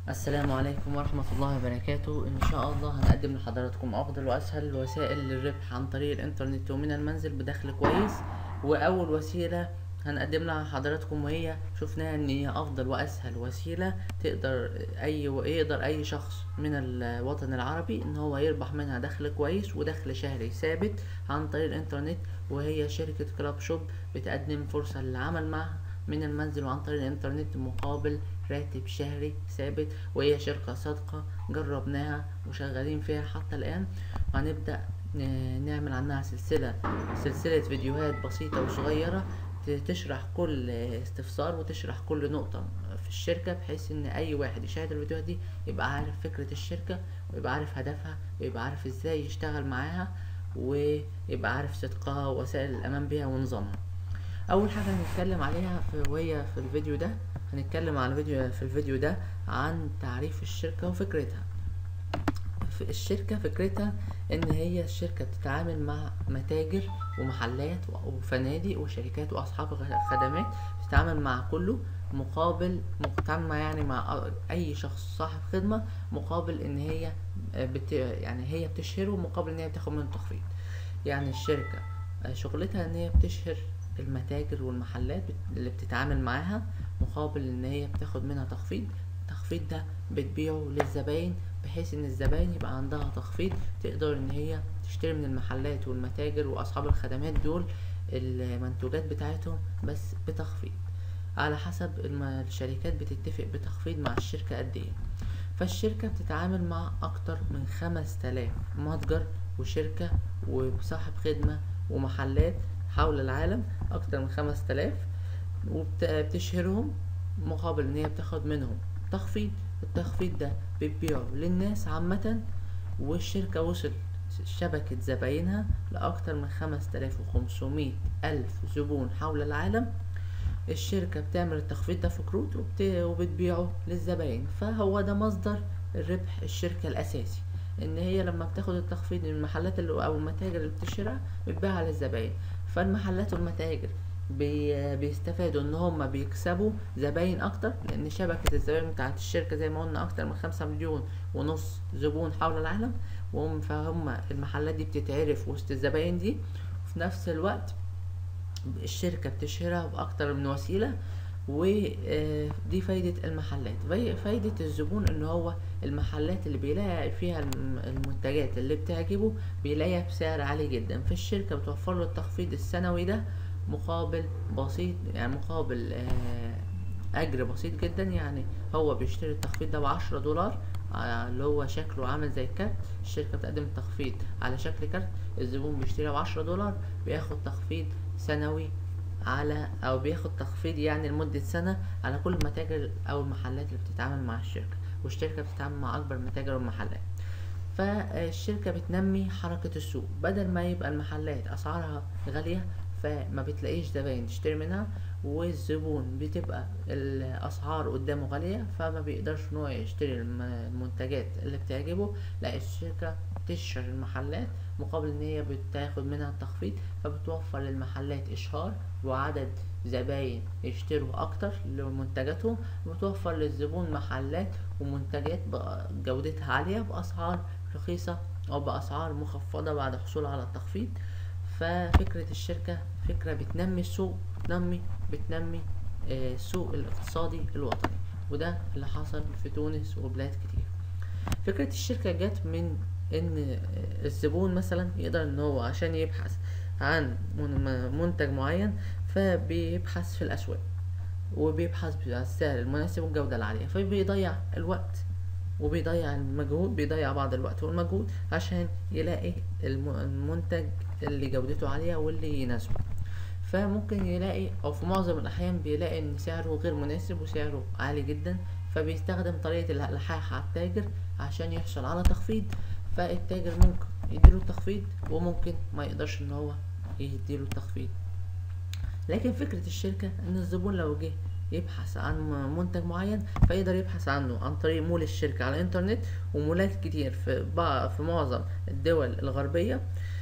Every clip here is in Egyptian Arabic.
السلام عليكم ورحمة الله وبركاته إن شاء الله هنقدم لحضراتكم أفضل وأسهل وسائل للربح عن طريق الإنترنت ومن المنزل بدخل كويس وأول وسيلة هنقدم لها لحضراتكم وهي شفناها إن هي أفضل وأسهل وسيلة تقدر أي يقدر أي شخص من الوطن العربي إن هو يربح منها دخل كويس ودخل شهري ثابت عن طريق الإنترنت وهي شركة كلاب شوب بتقدم فرصة للعمل معها من المنزل وعن طريق الإنترنت مقابل راتب شهري ثابت وهي شركة صادقة جربناها وشغالين فيها حتى الآن وهنبدأ ن- نعمل عنها سلسلة سلسلة فيديوهات بسيطة وصغيرة ت- تشرح كل استفسار وتشرح كل نقطة في الشركة بحيث ان اي واحد يشاهد الفيديوهات دي يبقى عارف فكرة الشركة ويبقى عارف هدفها ويبقى عارف ازاي يشتغل معاها ويبقى عارف صدقها ووسائل الامان بيها ونظامها اول حاجه هنتكلم عليها في وهي في الفيديو ده هنتكلم على الفيديو في الفيديو ده عن تعريف الشركه وفكرتها في الشركة فكرتها إن هي الشركة بتتعامل مع متاجر ومحلات وفنادق وشركات وأصحاب غ- خدمات بتتعامل مع كله مقابل بتتعامل مع يعني مع أي شخص صاحب خدمة مقابل إن هي بت يعني هي بتشهره مقابل إن هي بتاخد منه تخفيض يعني الشركة شغلتها إن هي بتشهر المتاجر والمحلات بت- اللي بتتعامل معاها مقابل إن هي بتاخد منها تخفيض التخفيض ده بتبيعه للزباين بحيث ان الزباين يبقى عندها تخفيض تقدر ان هي تشتري من المحلات والمتاجر واصحاب الخدمات دول المنتوجات بتاعتهم بس بتخفيض على حسب الم- الشركات بتتفق بتخفيض مع الشركة قد ايه فالشركة بتتعامل مع اكتر من خمس تلاف متجر وشركة وصاحب خدمة ومحلات حول العالم اكتر من خمس تلاف وبتشهرهم مقابل ان هي بتاخد منهم تخفيض التخفيض ده بتبيعه للناس عامة والشركة وصل شبكة زباينها لأكتر من خمس تلاف وخمسمية ألف زبون حول العالم الشركة بتعمل التخفيض ده في كروت وبت... وبتبيعه للزباين فهو ده مصدر الربح الشركة الأساسي إن هي لما بتاخد التخفيض من المحلات اللي أو المتاجر اللي بتشتريها بتبيعها للزباين فالمحلات والمتاجر بي... بيستفادوا إن هما بيكسبوا زباين أكتر لأن شبكة الزباين بتاعت الشركة زي ما قلنا أكتر من خمسة مليون ونص زبون حول العالم وهم فهم المحلات دي بتتعرف وسط الزباين دي وفي نفس الوقت الشركة بتشهرها بأكتر من وسيلة ودي فايدة المحلات في- فايدة الزبون ان هو المحلات اللي بيلاقي فيها الم- المنتجات اللي بتعجبه بيلاقيها بسعر عالي جدا فالشركة بتوفر له التخفيض السنوي ده مقابل بسيط يعني مقابل آه، اجر بسيط جدا يعني هو بيشتري التخفيض ده بعشرة دولار آه، اللي هو شكله عامل زي الكارت الشركة بتقدم التخفيض على شكل كارت الزبون بيشتريها بعشرة دولار بياخد تخفيض سنوي على او بياخد تخفيض يعني لمدة سنة على كل المتاجر او المحلات اللي بتتعامل مع الشركة والشركة بتتعامل مع اكبر المتاجر والمحلات فالشركة بتنمي حركة السوق بدل ما يبقى المحلات اسعارها غالية فما بتلاقيش زباين تشتري منها والزبون بتبقى الاسعار قدامه غالية فما بيقدرش ان هو يشتري الم- المنتجات اللي بتعجبه لا الشركة تشهر المحلات مقابل ان هي بتاخد منها التخفيض فبتوفر للمحلات اشهار وعدد زباين يشتروا اكتر لمنتجاتهم وبتوفر للزبون محلات ومنتجات بقى جودتها عالية باسعار رخيصة او باسعار مخفضة بعد الحصول على التخفيض ففكرة الشركة فكرة بتنمي السوق بتنمي بتنمي آه، السوق الاقتصادي الوطني وده اللي حصل في تونس وبلاد كتير فكرة الشركة جت من ان الزبون مثلا يقدر ان هو عشان يبحث عن من- منتج معين فبيبحث في الاسواق وبيبحث على السعر المناسب والجودة العالية فبيضيع الوقت وبيضيع المجهود بيضيع بعض الوقت والمجهود عشان يلاقي الم- المنتج اللي جودته عالية واللي يناسبه فممكن يلاقي او في معظم الاحيان بيلاقي ان سعره غير مناسب وسعره عالي جدا فبيستخدم طريقة الالحاح على التاجر عشان يحصل على تخفيض فالتاجر ممكن يديله التخفيض وممكن ما يقدرش ان هو يديله التخفيض لكن فكرة الشركة ان الزبون لو جه يبحث عن م- منتج معين فيقدر يبحث عنه عن طريق مول الشركة على الانترنت ومولات كتير في بع- في معظم الدول الغربية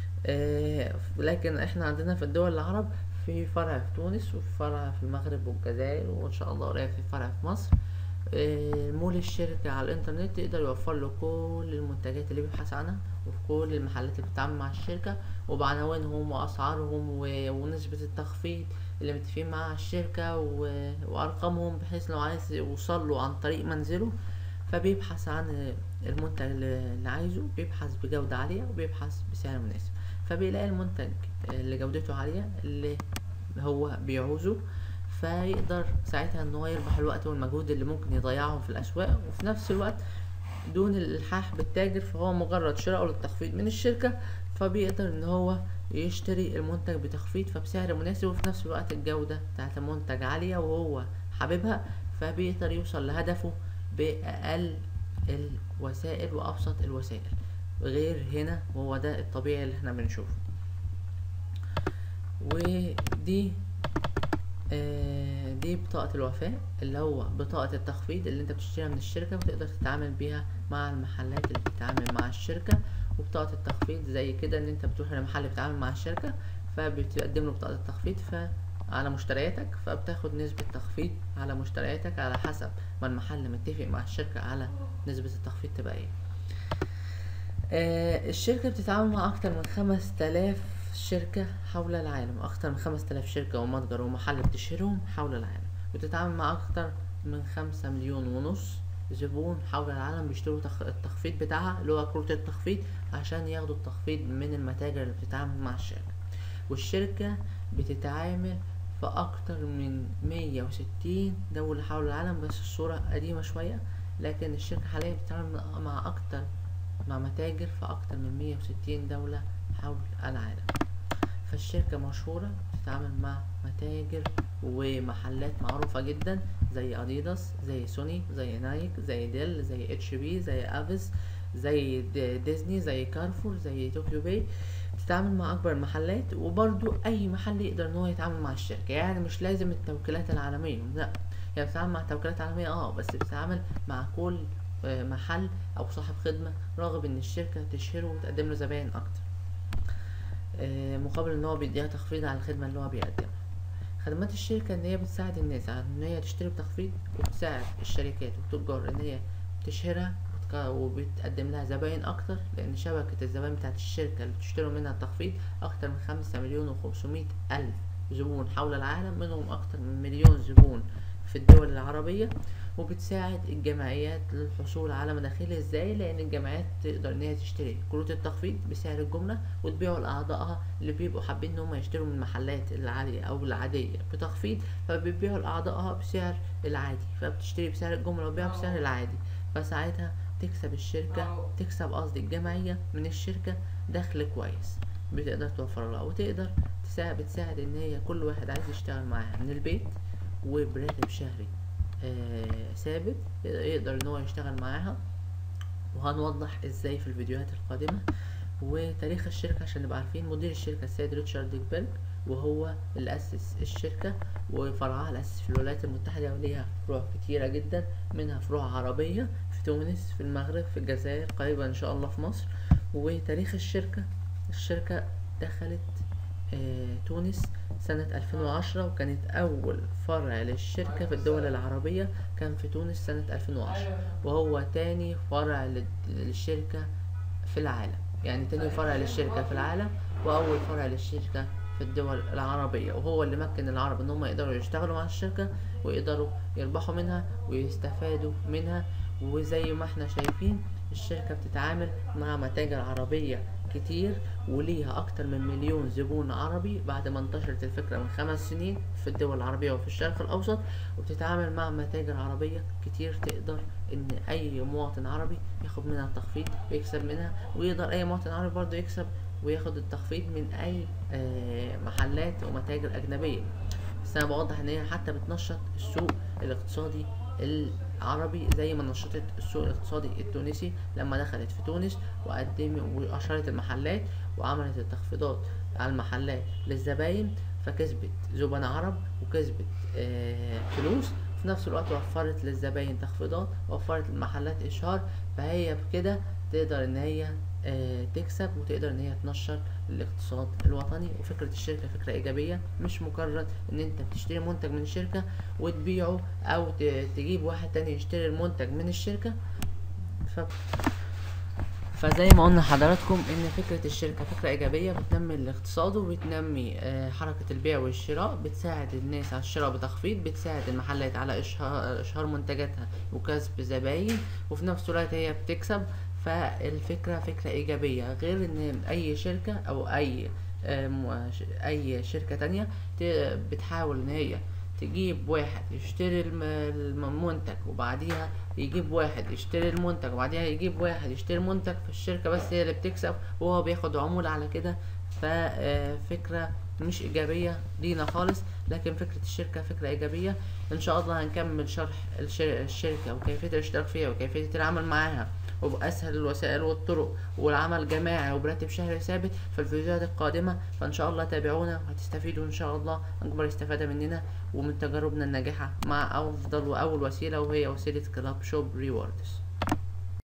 آه، لكن احنا عندنا في الدول العرب في فرع في تونس وفي فرع في المغرب والجزائر وان شاء الله قريب في فرع في مصر آه، مول الشركة على الانترنت يقدر يوفر له كل المنتجات اللي بيبحث عنها وفي كل المحلات اللي بتتعامل مع الشركة وبعناوينهم وأسعارهم و- ونسبة التخفيض اللي متفقين معاها الشركة و- وأرقامهم بحيث لو عايز يوصل له عن طريق منزله فبيبحث عن المنتج اللي اللي عايزه بيبحث بجودة عالية وبيبحث بسعر مناسب فبيلاقي المنتج اللي جودته عالية اللي هو بيعوزه فيقدر ساعتها ان هو يربح الوقت والمجهود اللي ممكن يضيعهم في الاسواق وفي نفس الوقت دون الالحاح بالتاجر فهو مجرد شراءه للتخفيض من الشركة فبيقدر ان هو يشتري المنتج بتخفيض فبسعر مناسب وفي نفس الوقت الجودة بتاعت المنتج عالية وهو حاببها فبيقدر يوصل لهدفه بأقل الوسائل وأبسط الوسائل غير هنا وهو ده الطبيعي اللي احنا بنشوفه ودي آه، دي بطاقة الوفاء اللي هو بطاقة التخفيض اللي انت بتشتريها من الشركة وتقدر تتعامل بيها مع المحلات اللي بتتعامل مع الشركة وبطاقة التخفيض زي كده ان انت بتروح لمحل بيتعامل مع الشركة فبتقدم له بطاقة التخفيض ف على مشترياتك فبتاخد نسبة تخفيض على مشترياتك على حسب ما المحل متفق مع الشركة على نسبة التخفيض تبقى ايه آه، الشركة بتتعامل مع أكتر من خمس تلاف شركة حول العالم أكتر من خمس تلاف شركة ومتجر ومحل بتشهرهم حول العالم بتتعامل مع أكتر من خمسة مليون ونص زبون حول العالم بيشتروا تخ... التخفيض بتاعها اللي هو كروت التخفيض عشان ياخدوا التخفيض من المتاجر اللي بتتعامل مع الشركة والشركة بتتعامل في أكتر من مية وستين دولة حول العالم بس الصورة قديمة شوية لكن الشركة حاليا بتتعامل مع أكتر مع متاجر في أكتر من مية وستين دولة حول العالم فالشركة مشهورة بتتعامل مع متاجر ومحلات معروفة جدا زي أديداس زي سوني زي نايك زي ديل زي اتش بي زي افيس زي د- ديزني زي كارفور زي طوكيو باي بتتعامل مع أكبر المحلات وبرضو أي محل يقدر إن هو يتعامل مع الشركة يعني مش لازم التوكيلات العالمية لا يعني بتتعامل مع توكيلات عالمية اه بس بتتعامل مع كل آه، محل أو صاحب خدمة راغب إن الشركة تشهره وتقدم له زباين أكتر آه، مقابل ان هو بيديها تخفيض على الخدمة اللي هو بيقدمها خدمات الشركة ان هي بتساعد الناس على ان هي تشتري بتخفيض وبتساعد الشركات والتجار ان هي تشهرها وتك- وبتقدم لها زباين اكتر لان شبكة الزباين بتاعت الشركة اللي بتشتروا منها التخفيض اكتر من خمسة مليون وخمسمية الف زبون حول العالم منهم اكتر من مليون زبون في الدول العربية وبتساعد الجمعيات للحصول على مداخيل ازاي لان الجمعيات تقدر ان هي تشتري كروت التخفيض بسعر الجمله وتبيعه لاعضائها اللي بيبقوا حابين ان هم يشتروا من المحلات العاليه او العاديه بتخفيض فبيبيعوا لاعضائها بسعر العادي فبتشتري بسعر الجمله وتبيع بسعر العادي فساعتها تكسب الشركه تكسب قصدي الجمعيه من الشركه دخل كويس بتقدر توفر لها وتقدر تساعد بتساعد ان هي كل واحد عايز يشتغل معاها من البيت وبراتب شهري آه ثابت يقدر ان هو يشتغل معاها وهنوضح ازاي في الفيديوهات القادمة وتاريخ الشركة عشان نبقى عارفين مدير الشركة السيد ريتشارد ديكبرج وهو اللي أسس الشركة وفرعها الأسس في الولايات المتحدة وليها فروع كتيرة جدا منها فروع عربية في تونس في المغرب في الجزائر قريبا إن شاء الله في مصر وتاريخ الشركة الشركة دخلت آه، تونس سنة 2010 وكانت أول فرع للشركة في الدول العربية كان في تونس سنة 2010 وهو تاني فرع لل- للشركة في العالم يعني تاني فرع للشركة في العالم وأول فرع للشركة في الدول العربية وهو اللي مكن العرب إن هم يقدروا يشتغلوا مع الشركة ويقدروا يربحوا منها ويستفادوا منها وزي ما احنا شايفين الشركة بتتعامل مع متاجر عربية كتير وليها أكتر من مليون زبون عربي بعد ما انتشرت الفكرة من خمس سنين في الدول العربية وفي الشرق الأوسط وبتتعامل مع متاجر عربية كتير تقدر إن أي مواطن عربي ياخد منها التخفيض ويكسب منها ويقدر أي مواطن عربي برضه يكسب وياخد التخفيض من أي آه، محلات ومتاجر أجنبية بس أنا بوضح إن هي حتى بتنشط السوق الاقتصادي العربي زي ما نشطت السوق الاقتصادي التونسي لما دخلت في تونس وقدمت وأشرت المحلات وعملت التخفيضات على المحلات للزباين فكسبت زبناء عرب وكسبت آه، فلوس وفي نفس الوقت وفرت للزباين تخفيضات وفرت للمحلات اشهار فهي بكده تقدر ان هي آه، تكسب وتقدر ان هي تنشر الاقتصاد الوطني وفكرة الشركة فكرة ايجابية مش مجرد ان انت بتشتري منتج من الشركة وتبيعه او ت- تجيب واحد تاني يشتري المنتج من الشركة ف... فزي ما قلنا لحضراتكم ان فكرة الشركة فكرة ايجابية بتنمي الاقتصاد وبتنمي آه، حركة البيع والشراء بتساعد الناس على الشراء بتخفيض بتساعد المحلات على اشهار اشهار منتجاتها وكسب زباين وفي نفس الوقت هي بتكسب فالفكرة فكرة ايجابية غير ان اي شركة او اي آه، م- ش- اي شركة تانية ت- بتحاول ان هي تجيب واحد يشتري الم- الم- المنتج وبعديها يجيب واحد يشتري المنتج وبعديها يجيب واحد يشتري المنتج فالشركة بس هي اللي بتكسب وهو بياخد عمولة على كده ففكرة مش إيجابية لينا خالص لكن فكرة الشركة فكرة إيجابية إن شاء الله هنكمل شرح الشر- الشركة وكيفية الاشتراك فيها وكيفية العمل معاها وبأسهل الوسائل والطرق والعمل جماعي وبراتب شهري ثابت في الفيديوهات القادمة فإن شاء الله تابعونا وهتستفيدوا إن شاء الله أكبر استفادة مننا ومن تجاربنا الناجحة مع أفضل وأول وسيلة وهي وسيلة كلاب شوب ريوردز